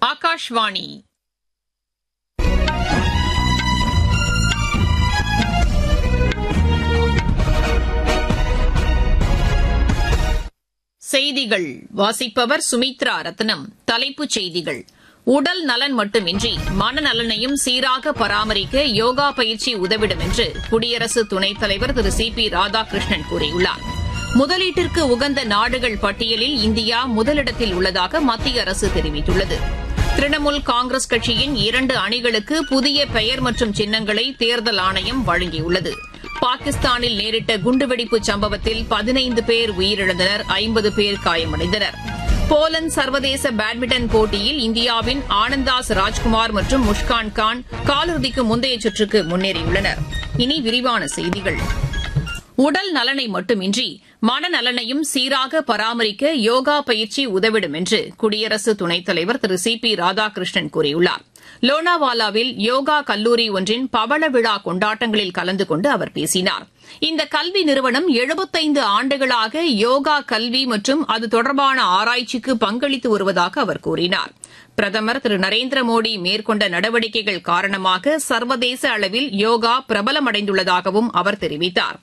ஆகாஷ்வாணி செய்திகள் வாசிப்பவர் சுமித்ரா ரத்னம் தலைப்புச் செய்திகள் உடல் நலன் மட்டுமின்றி மனநலனையும் சீராக பராமரிக்க யோகா பயிற்சி உதவிடும் என்று குடியரசு துணைத் தலைவர் திரு சி பி ராதாகிருஷ்ணன் கூறியுள்ளார் முதலீட்டிற்கு உகந்த நாடுகள் பட்டியலில் இந்தியா முதலிடத்தில் உள்ளதாக மத்திய அரசு தெரிவித்துள்ளது திரிணாமுல் காங்கிரஸ் கட்சியின் இரண்டு அணிகளுக்கு புதிய பெயர் மற்றும் சின்னங்களை தேர்தல் ஆணையம் வழங்கியுள்ளது பாகிஸ்தானில் நேரிட்ட குண்டுவெடிப்பு சம்பவத்தில் பதினைந்து பேர் உயிரிழந்தனர் ஐம்பது பேர் காயமடைந்தனர் போலந்து சர்வதேச பேட்மிண்டன் போட்டியில் இந்தியாவின் ஆனந்தாஸ் ராஜ்குமார் மற்றும் முஷ்கான் கான் காலிறுதிக்கு முந்தைய சுற்றுக்கு முன்னேறியுள்ளனர் இனி விரிவான செய்திகள் உடல் நலனை மட்டுமின்றி மனநலனையும் சீராக பராமரிக்க யோகா பயிற்சி உதவிடும் என்று குடியரசு துணைத் தலைவர் திரு சி பி ராதாகிருஷ்ணன் கூறியுள்ளார் லோனாவாலாவில் யோகா கல்லூரி ஒன்றின் பவள விழா கொண்டாட்டங்களில் கலந்து கொண்டு அவர் பேசினார் இந்த கல்வி நிறுவனம் எழுபத்தைந்து ஆண்டுகளாக யோகா கல்வி மற்றும் அது தொடர்பான ஆராய்ச்சிக்கு பங்களித்து வருவதாக அவர் கூறினார் பிரதமர் திரு நரேந்திர மோடி மேற்கொண்ட நடவடிக்கைகள் காரணமாக சர்வதேச அளவில் யோகா பிரபலமடைந்துள்ளதாகவும் அவர் தெரிவித்தார்